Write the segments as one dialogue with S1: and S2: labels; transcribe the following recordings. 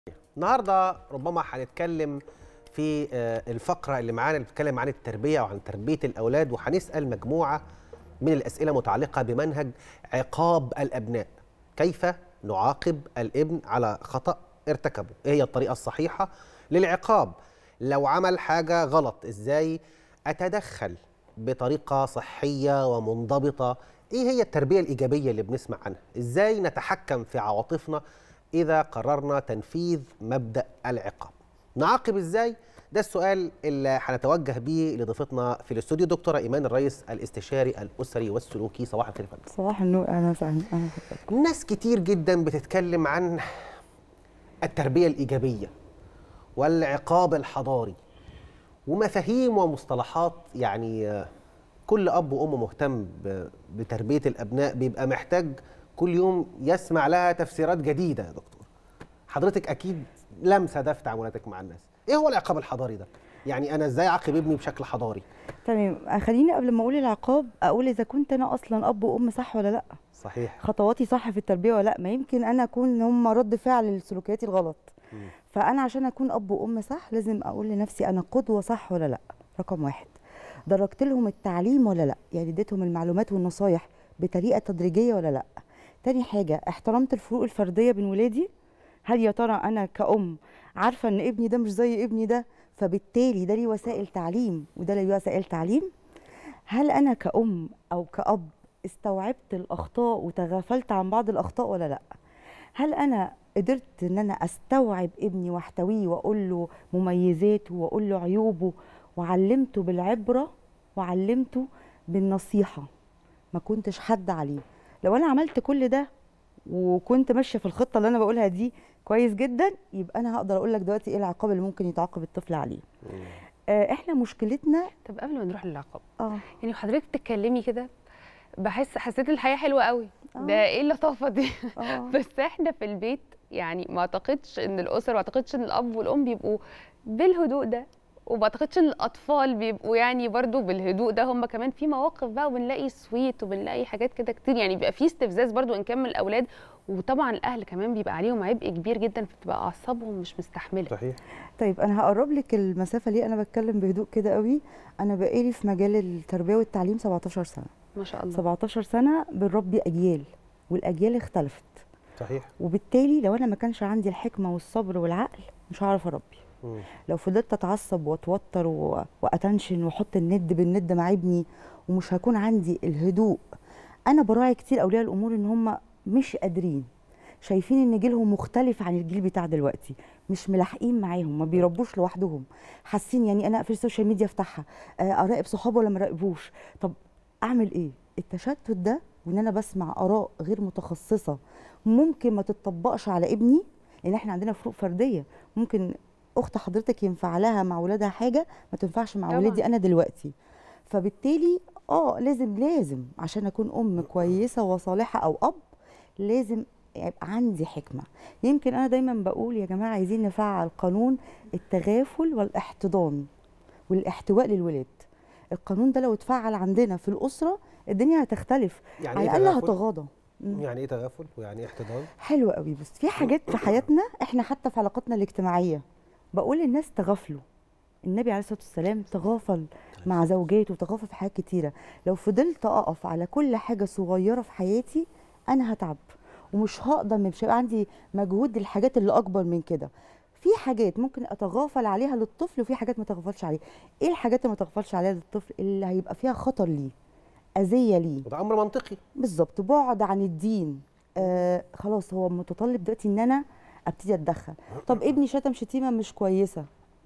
S1: النهارده ربما هنتكلم في آه، الفقره اللي معانا اللي بتتكلم عن التربيه وعن تربيه الاولاد وهنسال مجموعه من الاسئله متعلقه بمنهج عقاب الابناء كيف نعاقب الابن على خطا ارتكبه ايه هي الطريقه الصحيحه للعقاب لو عمل حاجه غلط ازاي اتدخل بطريقه صحيه ومنضبطه ايه هي التربيه الايجابيه اللي بنسمع عنها ازاي نتحكم في عواطفنا اذا قررنا تنفيذ مبدا العقاب نعاقب ازاي ده السؤال اللي هنتوجه بيه لضيفتنا في الاستوديو دكتوره ايمان الرئيس الاستشاري الاسري والسلوكي صباح الخير يا فندم
S2: صباح النور اهلا وسهلا اهلا بحضرتك.
S1: ناس كتير جدا بتتكلم عن التربيه الايجابيه والعقاب الحضاري ومفاهيم ومصطلحات يعني آه، كل اب وام مهتم ب- بتربيه الابناء بيبقى محتاج كل يوم يسمع لها تفسيرات جديده يا دكتور حضرتك اكيد لمسه ده في تعاملاتك مع الناس ايه هو العقاب الحضاري ده يعني انا ازاي اعاقب ابني بشكل حضاري
S2: تمام خليني قبل ما اقول العقاب اقول اذا كنت انا اصلا اب وام صح ولا لا
S1: صحيح
S2: خطواتي صح في التربيه ولا لا ما يمكن انا اكون هم رد فعل لسلوكياتي الغلط
S1: مم.
S2: فانا عشان اكون اب وام صح لازم اقول لنفسي انا قدوه صح ولا لا رقم واحد درجت لهم التعليم ولا لا يعني اديتهم المعلومات والنصايح بطريقه تدريجيه ولا لا تاني حاجه احترمت الفروق الفرديه بين ولادي هل يا ترى انا كأم عارفه ان ابني ده مش زي ابني ده فبالتالي ده ليه وسائل تعليم وده ليه وسائل تعليم هل انا كأم او كأب استوعبت الاخطاء وتغافلت عن بعض الاخطاء ولا لا هل انا قدرت ان انا استوعب ابني واحتويه واقول له مميزاته واقول له عيوبه وعلمته بالعبره وعلمته بالنصيحه ما كنتش حد عليه لو انا عملت كل ده وكنت ماشيه في الخطه اللي انا بقولها دي كويس جدا يبقى انا هقدر اقول لك دلوقتي ايه العقاب اللي ممكن يتعاقب الطفل عليه آه احنا مشكلتنا
S3: طب قبل ما نروح للعقاب
S2: اه
S3: يعني حضرتك بتتكلمي كده بحس حسيت الحياه حلوه قوي ده
S2: آه.
S3: ايه اللطافه دي
S2: اه
S3: بس احنا في البيت يعني ما اعتقدش ان الاسر ما اعتقدش ان الاب والام بيبقوا بالهدوء ده وما اعتقدش ان الاطفال بيبقوا يعني برضو بالهدوء ده هم كمان في مواقف بقى وبنلاقي سويت وبنلاقي حاجات كده كتير يعني بيبقى في استفزاز برضو ان كان من الاولاد وطبعا الاهل كمان بيبقى عليهم عبء كبير جدا فبتبقى اعصابهم مش مستحمله
S1: صحيح
S2: طيب انا هقرب لك المسافه ليه انا بتكلم بهدوء كده قوي انا بقالي في مجال التربيه والتعليم 17 سنه
S3: ما شاء الله
S2: 17 سنه بنربي اجيال والاجيال اختلفت
S1: صحيح
S2: وبالتالي لو انا ما كانش عندي الحكمه والصبر والعقل مش هعرف اربي
S1: مم.
S2: لو فضلت اتعصب واتوتر و- واتنشن واحط الند بالند مع ابني ومش هيكون عندي الهدوء انا براعي كتير اولياء الامور ان هم مش قادرين شايفين ان جيلهم مختلف عن الجيل بتاع دلوقتي مش ملاحقين معاهم ما بيربوش لوحدهم حاسين يعني انا اقفل السوشيال ميديا افتحها آه، اراقب صحابي ولا ما اراقبوش طب اعمل ايه التشتت ده وان انا بسمع اراء غير متخصصه ممكن ما تتطبقش على ابني لان احنا عندنا فروق فرديه ممكن اخت حضرتك ينفع لها مع ولادها حاجه ما تنفعش مع
S3: طبعاً.
S2: ولادي انا دلوقتي فبالتالي اه لازم لازم عشان اكون ام كويسه وصالحه او اب لازم يبقى عندي حكمه يمكن انا دايما بقول يا جماعه عايزين نفعل قانون التغافل والاحتضان والاحتواء للولاد القانون ده لو اتفعل عندنا في الاسره الدنيا هتختلف
S1: يعني
S2: على
S1: ايه
S2: الاقل
S1: تغافل؟
S2: هتغاضى مم.
S1: يعني ايه تغافل ويعني ايه احتضان
S2: حلو قوي بس في حاجات في حياتنا احنا حتى في علاقاتنا الاجتماعيه بقول للناس تغافلوا النبي عليه الصلاه والسلام تغافل مع زوجاته وتغافل في حاجات كتيره لو فضلت اقف على كل حاجه صغيره في حياتي انا هتعب ومش هقدر مش هيبقى عندي مجهود للحاجات اللي اكبر من كده في حاجات ممكن اتغافل عليها للطفل وفي حاجات ما اتغافلش عليها ايه الحاجات اللي ما اتغافلش عليها للطفل اللي هيبقى فيها خطر ليه اذيه ليه
S1: وده امر منطقي
S2: بالظبط بعد عن الدين آه خلاص هو متطلب دلوقتي ان انا ابتدي اتدخل طب ابني شتم شتيمه مش كويسه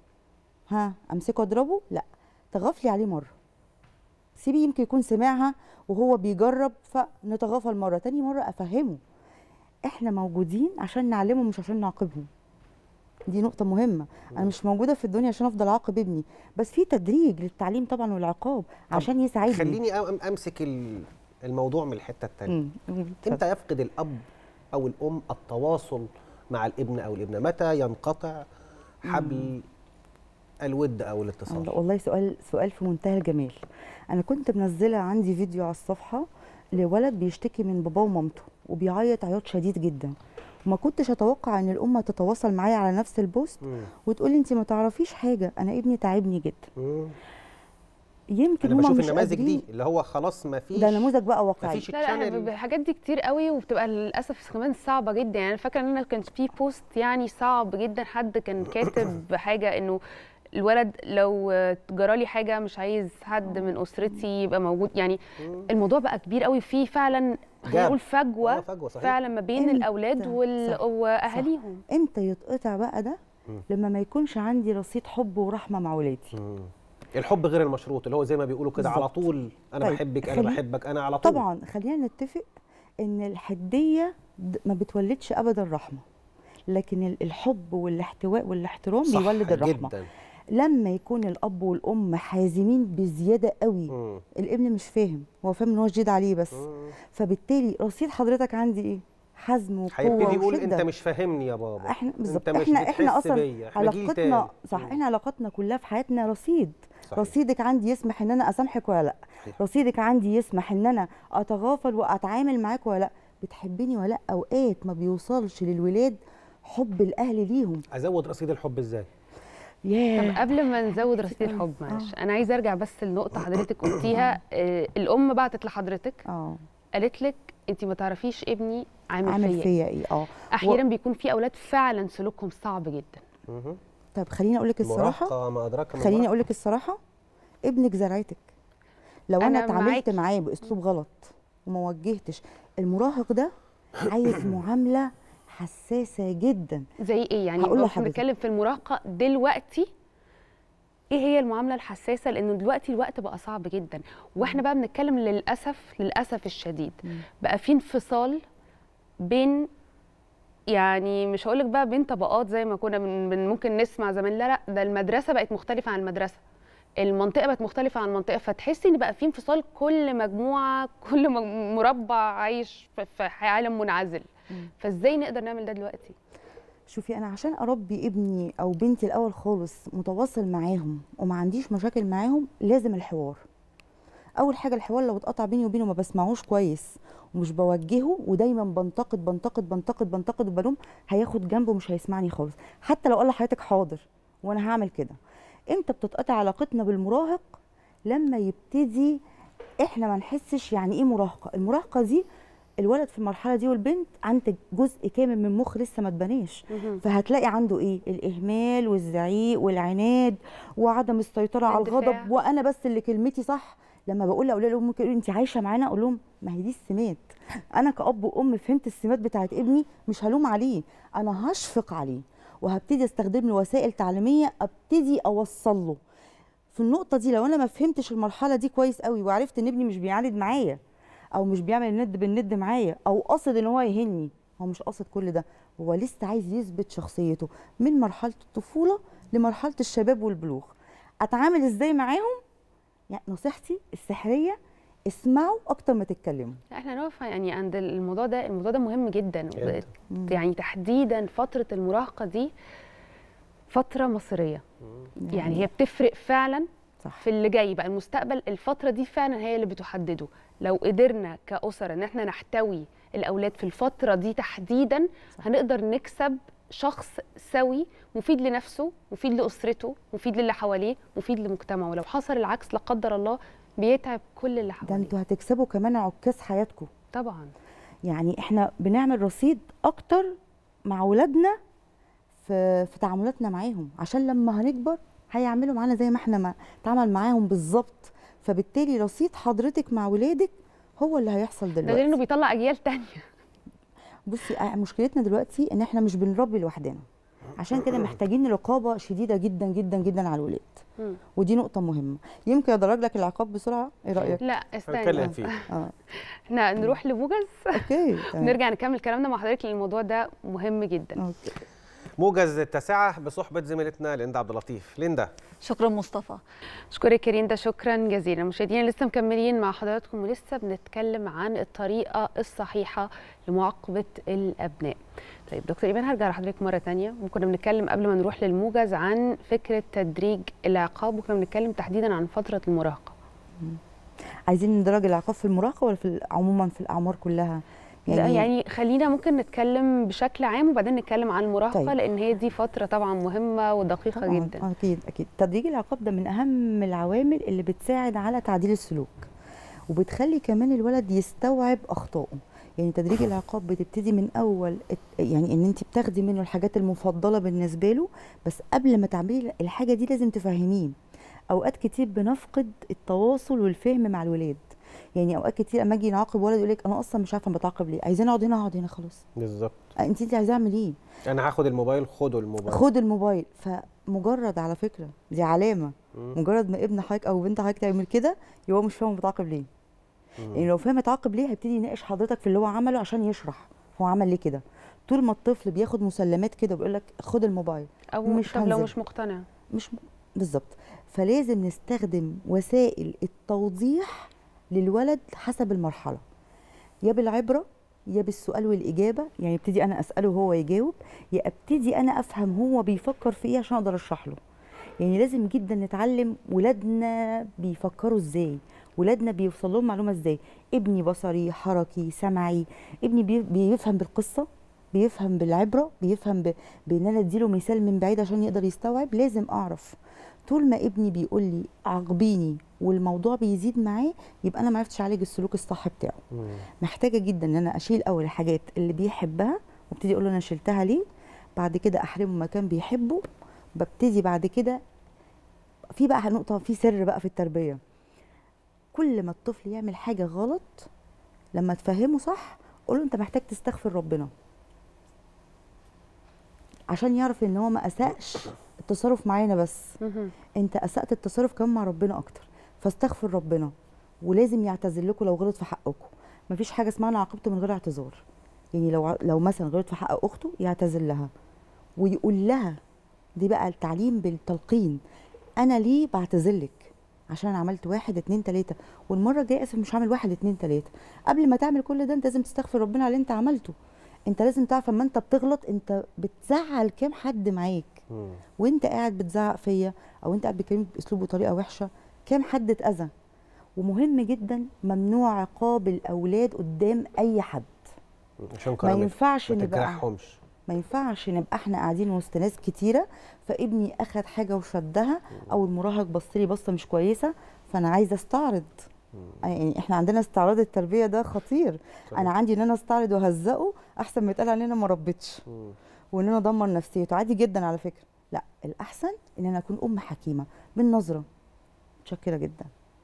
S2: ها امسكه اضربه لا تغافلي عليه مره سيبي يمكن يكون سمعها وهو بيجرب فنتغافل مره تاني مره افهمه احنا موجودين عشان نعلمه مش عشان نعاقبهم دي نقطة مهمة، أنا مش موجودة في الدنيا عشان أفضل أعاقب ابني، بس في تدريج للتعليم طبعا والعقاب عشان يساعدني.
S1: خليني أم- امسك ال- الموضوع من الحته الثانيه
S2: مم.
S1: امتى يفقد الاب او الام التواصل مع الابن او الابنه متى ينقطع حبل الود او الاتصال
S2: الله- والله سؤال سؤال في منتهى الجمال انا كنت منزله عندي فيديو على الصفحه لولد بيشتكي من باباه ومامته وبيعيط عياط شديد جدا وما كنتش اتوقع ان الام تتواصل معايا على نفس البوست
S1: مم.
S2: وتقول لي انت ما تعرفيش حاجه انا ابني تعبني جدا
S1: مم.
S2: يمكن
S1: انا
S2: هما
S1: بشوف
S2: مش
S1: النماذج دي
S2: قادرين
S1: اللي هو خلاص ما فيش
S2: ده نموذج بقى واقعي
S1: مفيش
S3: لا لا احنا
S1: الشانل
S3: الحاجات دي كتير قوي وبتبقى للاسف كمان صعبه جدا يعني انا فاكره ان انا كان في بوست يعني صعب جدا حد كان كاتب حاجه انه الولد لو جرالي حاجه مش عايز حد من اسرتي يبقى موجود يعني الموضوع بقى كبير قوي فيه فعلا خلينا
S1: جاب.
S3: نقول فجوه
S1: آه، فجوه صحيح
S3: فعلا ما بين
S2: إمتى؟
S3: الاولاد وال...
S2: صح،
S3: واهاليهم
S2: امتى يتقطع بقى ده
S1: مم.
S2: لما ما يكونش عندي رصيد حب ورحمه مع ولادي
S1: مم. الحب غير المشروط اللي هو زي ما بيقولوا كده على
S2: بالظبط.
S1: طول انا
S2: طيب،
S1: بحبك انا
S2: خلي-
S1: بحبك انا على طول
S2: طبعا خلينا نتفق ان الحديه د- ما بتولدش ابدا رحمه لكن ال- الحب والاحتواء والاحترام
S1: صح
S2: بيولد الرحمه
S1: جدا
S2: لما يكون الاب والام حازمين بزياده قوي
S1: مم.
S2: الابن مش فاهم هو فاهم ان هو شديد عليه بس
S1: مم.
S2: فبالتالي رصيد حضرتك عندي ايه حزم وقوه
S1: هيبتدي يقول
S2: وشده
S1: انت مش فاهمني يا بابا
S2: احنا بالظبط
S1: انت مش
S2: احنا احنا
S1: بتحس
S2: اصلا
S1: بيا احنا جيل
S2: علاقتنا
S1: تاني.
S2: صح
S1: مم.
S2: احنا علاقتنا كلها في حياتنا رصيد
S1: صحيح.
S2: رصيدك عندي يسمح ان انا اسامحك ولا لا
S1: صحيح.
S2: رصيدك عندي يسمح ان انا اتغافل واتعامل معاك ولا لا بتحبني ولا لا اوقات ما بيوصلش للولاد حب الاهل ليهم
S1: ازود رصيد الحب ازاي
S3: طب
S2: ياه
S3: قبل ما نزود رصيد
S2: أوي.
S3: الحب معلش
S2: آه.
S3: انا عايزه ارجع بس لنقطه حضرتك قلتيها آه، الام بعتت لحضرتك
S2: اه
S3: قالت لك انت ما تعرفيش ابني عامل,
S2: عامل
S3: فيا إيه.
S2: فيا ايه اه
S3: احيانا بيكون في اولاد فعلا سلوكهم صعب جدا
S1: مهم.
S2: طب خليني اقول لك الصراحه
S1: مراهقه ما ادراك ما
S2: خليني
S1: المراهقة.
S2: اقول لك الصراحه ابنك زرعتك لو انا
S3: أنا
S2: اتعاملت
S3: معاكي.
S2: معاه باسلوب غلط وما وجهتش المراهق ده عايز معامله حساسه جدا
S3: زي ايه يعني
S2: هقول
S3: لو
S2: لحضرتك.
S3: بنتكلم في المراهقه دلوقتي ايه هي المعامله الحساسه لانه دلوقتي الوقت بقى صعب جدا واحنا بقى بنتكلم للاسف للاسف الشديد
S2: مم.
S3: بقى في انفصال بين يعني مش هقولك بقى بين طبقات زي ما كنا من من ممكن نسمع زمان لا لا ده المدرسه بقت مختلفه عن المدرسه المنطقه بقت مختلفه عن المنطقه فتحسي ان بقى في انفصال كل مجموعه كل م- مربع عايش في- في عالم منعزل
S2: مم.
S3: فازاي نقدر نعمل ده دلوقتي
S2: شوفي انا عشان اربي ابني او بنتي الاول خالص متواصل معاهم وما عنديش مشاكل معاهم لازم الحوار اول حاجه الحوار لو اتقطع بيني وبينه ما بسمعوش كويس ومش بوجهه ودايما بنتقد بنتقد بنتقد بنتقد وبلوم هياخد جنبه مش هيسمعني خالص حتى لو قال لحضرتك حاضر وانا هعمل كده امتى بتتقطع علاقتنا بالمراهق لما يبتدي احنا ما نحسش يعني ايه مراهقه المراهقه دي الولد في المرحله دي والبنت عندك جزء كامل من المخ لسه ما اتبناش فهتلاقي عنده ايه الاهمال والزعيق والعناد وعدم السيطره على
S3: الدفاع.
S2: الغضب وانا بس اللي كلمتي صح لما بقول لاولاد الام ممكن يقولوا انت عايشه معانا اقول لهم ما هي دي السمات انا كاب وام فهمت السمات بتاعت ابني مش هلوم عليه انا هشفق عليه وهبتدي استخدم له وسائل تعليميه ابتدي اوصل له في النقطه دي لو انا ما فهمتش المرحله دي كويس قوي وعرفت ان ابني مش بيعاند معايا او مش بيعمل الند بالند معايا او قاصد ان هو يهني هو مش قاصد كل ده هو لسه عايز يثبت شخصيته من مرحله الطفوله لمرحله الشباب والبلوغ اتعامل ازاي معاهم يعني نصيحتي السحريه اسمعوا اكتر ما تتكلموا
S3: لا، احنا نقف يعني عند الموضوع ده الموضوع ده مهم جدا
S1: جداً.
S3: يعني تحديدا فتره المراهقه دي فتره مصيريه يعني هي بتفرق فعلا
S2: صح
S3: في اللي جاي بقى المستقبل الفتره دي فعلا هي اللي بتحدده لو قدرنا كأسرة ان احنا نحتوي الاولاد في الفتره دي تحديدا هنقدر نكسب شخص سوي مفيد لنفسه مفيد لاسرته مفيد للي حواليه مفيد لمجتمعه ولو حصل العكس لا قدر الله بيتعب كل اللي
S2: ده
S3: حواليه
S2: انتوا هتكسبوا كمان عكاز حياتكم
S3: طبعا
S2: يعني احنا بنعمل رصيد اكتر مع ولادنا في في تعاملاتنا معاهم عشان لما هنكبر هيعملوا معانا زي ما احنا ما اتعامل معاهم بالظبط فبالتالي رصيد حضرتك مع ولادك هو اللي هيحصل
S3: ده غير انه
S2: دلوقتي
S3: بيطلع اجيال تانية
S2: بصي آه، مشكلتنا دلوقتي ان احنا مش بنربي لوحدنا عشان كده محتاجين رقابه شديده جدا جدا جدا على الولاد
S3: مم.
S2: ودي نقطه مهمه يمكن ادرج لك العقاب بسرعه ايه رايك
S3: لا استنى
S1: هنتكلم فيه
S2: اه
S3: احنا نروح لموجز
S2: اوكي تمام
S3: نرجع نكمل كلامنا مع حضرتك لان الموضوع ده مهم جدا
S2: اوكي
S1: موجز التاسعه بصحبه زميلتنا ليندا عبد اللطيف ليندا
S4: شكرا مصطفى
S3: اشكرك يا ريندا شكرا جزيلا مشاهدينا لسه مكملين مع حضراتكم ولسه بنتكلم عن الطريقه الصحيحه لمعاقبه الابناء طيب دكتور ايمان هرجع لحضرتك مره تانية وكنا بنتكلم قبل ما نروح للموجز عن فكره تدريج العقاب وكنا بنتكلم تحديدا عن فتره المراهقه
S2: عايزين ندرج العقاب في المراهقه ولا في ال- عموما في الاعمار كلها
S3: لا
S2: يعني,
S3: يعني خلينا ممكن نتكلم بشكل عام وبعدين نتكلم عن المراهقه
S2: طيب.
S3: لان هي دي فتره طبعا مهمه ودقيقه
S2: طبعاً،
S3: جدا
S2: اكيد اكيد تدريج العقاب ده من اهم العوامل اللي بتساعد على تعديل السلوك وبتخلي كمان الولد يستوعب اخطائه يعني تدريج العقاب بتبتدي من اول الت- يعني ان انت بتاخدي منه الحاجات المفضله بالنسبه له بس قبل ما تعملي الحاجه دي لازم تفهميه اوقات كتير بنفقد التواصل والفهم مع الولاد يعني اوقات كتير اما اجي نعاقب ولد يقول لك انا اصلا مش عارفه أنا بتعاقب ليه عايزين اقعد هنا اقعد هنا خلاص
S1: بالظبط
S2: انت انت عايزه اعمل ايه
S1: انا هاخد الموبايل خدوا الموبايل
S2: خد الموبايل فمجرد على فكره دي علامه
S1: مم.
S2: مجرد ما ابن حضرتك او بنت حضرتك تعمل كده يبقى هو مش فاهم هو بتعاقب ليه
S1: مم.
S2: يعني لو فاهم اتعاقب ليه هيبتدي يناقش حضرتك في اللي هو عمله عشان يشرح هو عمل ليه كده طول ما الطفل بياخد مسلمات كده وبيقول لك خد الموبايل
S3: او
S2: مش
S3: مش طب لو
S2: هنزل.
S3: مش مقتنع
S2: مش م- بالظبط فلازم نستخدم وسائل التوضيح للولد حسب المرحله يا بالعبره يا بالسؤال والاجابه يعني ابتدي انا اساله وهو يجاوب يا ابتدي انا افهم هو بيفكر في ايه عشان اقدر اشرح له يعني لازم جدا نتعلم ولادنا بيفكروا ازاي ولادنا بيوصل لهم معلومه ازاي ابني بصري حركي سمعي ابني بي- بيفهم بالقصه بيفهم بالعبره بيفهم ب... بان انا اديله مثال من بعيد عشان يقدر يستوعب لازم اعرف طول ما ابني بيقول لي عاقبيني والموضوع بيزيد معاه يبقى انا ما عرفتش اعالج السلوك الصح بتاعه
S1: مم.
S2: محتاجه جدا ان انا اشيل اول الحاجات اللي بيحبها وابتدي اقول له انا شلتها ليه بعد كده احرمه مكان بيحبه ببتدي بعد كده في بقى نقطه في سر بقى في التربيه كل ما الطفل يعمل حاجه غلط لما تفهمه صح قول له انت محتاج تستغفر ربنا عشان يعرف ان هو ما اساءش التصرف معانا بس
S3: مهم.
S2: انت اسأت التصرف كمان مع ربنا اكتر فاستغفر ربنا ولازم يعتذر لكم لو غلط في حقكم مفيش حاجه اسمها انا عاقبته من غير اعتذار يعني لو ع- لو مثلا غلط في حق اخته يعتذر لها ويقول لها دي بقى التعليم بالتلقين انا ليه بعتذر لك عشان انا عملت واحد اتنين تلاته والمره الجايه اسف مش هعمل واحد اتنين تلاته قبل ما تعمل كل ده انت لازم تستغفر ربنا على اللي انت عملته انت لازم تعرف اما انت بتغلط انت بتزعل كام حد معاك
S1: مم.
S2: وانت قاعد بتزعق فيا او انت قاعد بتكلمني باسلوب وطريقه وحشه كام حد اتاذى ومهم جدا ممنوع عقاب الاولاد قدام اي حد
S1: عشان
S2: ما
S1: كرامتهم
S2: ينفعش
S1: ما
S2: نبقى
S1: تجرحهمش
S2: ما ينفعش نبقى احنا قاعدين وسط ناس كتيره فابني اخد حاجه وشدها او المراهق بص لي بصه مش كويسه فانا عايزه استعرض يعني احنا عندنا استعراض التربيه ده خطير
S1: صحيح.
S2: انا عندي ان انا استعرض واهزقه احسن ما يتقال علينا ما ربيتش
S1: مم.
S2: وان انا ادمر نفسيته عادي جدا على فكره لا الاحسن ان انا اكون ام حكيمه بالنظره متشكره جدا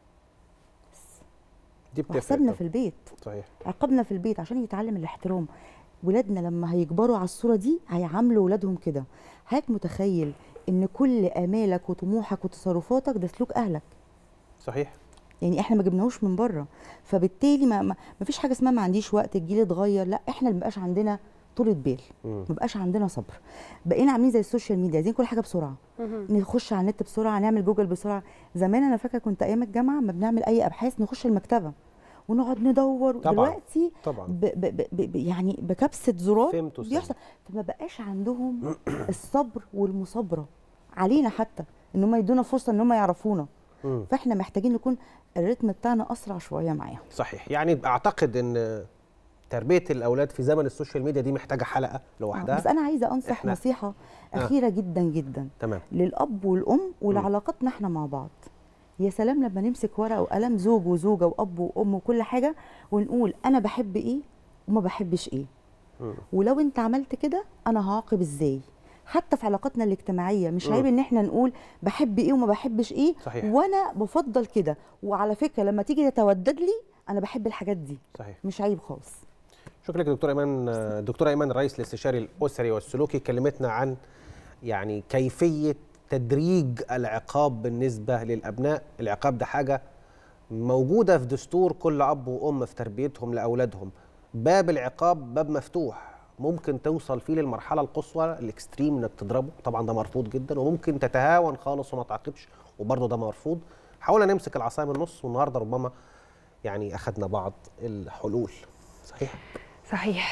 S1: دي بتفرق
S2: وحسابنا
S1: طبعاً.
S2: في البيت
S1: صحيح
S2: عقابنا في البيت عشان يتعلم الاحترام ولادنا لما هيكبروا على الصوره دي هيعاملوا ولادهم كده حضرتك متخيل ان كل امالك وطموحك وتصرفاتك ده سلوك اهلك
S1: صحيح
S2: يعني احنا ما جبناهوش من بره فبالتالي ما, ما ما فيش حاجه اسمها ما عنديش وقت الجيل اتغير لا احنا اللي مبقاش عندنا طولة بال
S1: مم.
S2: ما بقاش عندنا صبر بقينا عاملين زي السوشيال ميديا عايزين كل حاجه بسرعه
S3: مهم.
S2: نخش على النت بسرعه نعمل جوجل بسرعه زمان انا فاكره كنت ايام الجامعه ما بنعمل اي ابحاث نخش المكتبه ونقعد ندور
S1: طبعاً.
S2: دلوقتي
S1: طبعا
S2: ب ب ب ب يعني بكبسه زرار
S1: فهمتوا
S2: بيحصل فما بقاش عندهم الصبر والمصابره علينا حتى ان هم يدونا فرصه ان هم يعرفونا
S1: مم.
S2: فاحنا محتاجين نكون الريتم بتاعنا اسرع شويه معاهم
S1: صحيح يعني اعتقد ان تربيه الاولاد في زمن السوشيال ميديا دي محتاجه حلقه
S2: آه،
S1: لوحدها
S2: بس انا عايزه انصح
S1: إحنا-
S2: نصيحه اخيره جدا جدا
S1: تمام
S2: للاب والام ولعلاقتنا احنا مع بعض يا سلام لما نمسك ورقه وقلم زوج وزوجه واب وام وكل حاجه ونقول انا بحب ايه وما بحبش ايه
S1: مم.
S2: ولو انت عملت كده انا هعاقب ازاي حتى في علاقاتنا الاجتماعيه مش
S1: مم.
S2: عيب ان احنا نقول بحب ايه وما بحبش ايه
S1: صحيح.
S2: وانا بفضل كده وعلى فكره لما تيجي تتودد لي انا بحب الحاجات دي
S1: صحيح
S2: مش عيب خالص
S1: شكرا لك دكتور ايمان دكتور ايمان الرئيس الاستشاري الاسري والسلوكي كلمتنا عن يعني كيفيه تدريج العقاب بالنسبه للابناء العقاب ده حاجه موجوده في دستور كل اب وام في تربيتهم لاولادهم باب العقاب باب مفتوح ممكن توصل فيه للمرحله القصوى الاكستريم انك تضربه طبعا ده مرفوض جدا وممكن تتهاون خالص وما تعاقبش وبرضه ده مرفوض حاولنا نمسك العصايه من النص والنهارده ربما يعني اخذنا بعض الحلول صحيح
S3: صحيح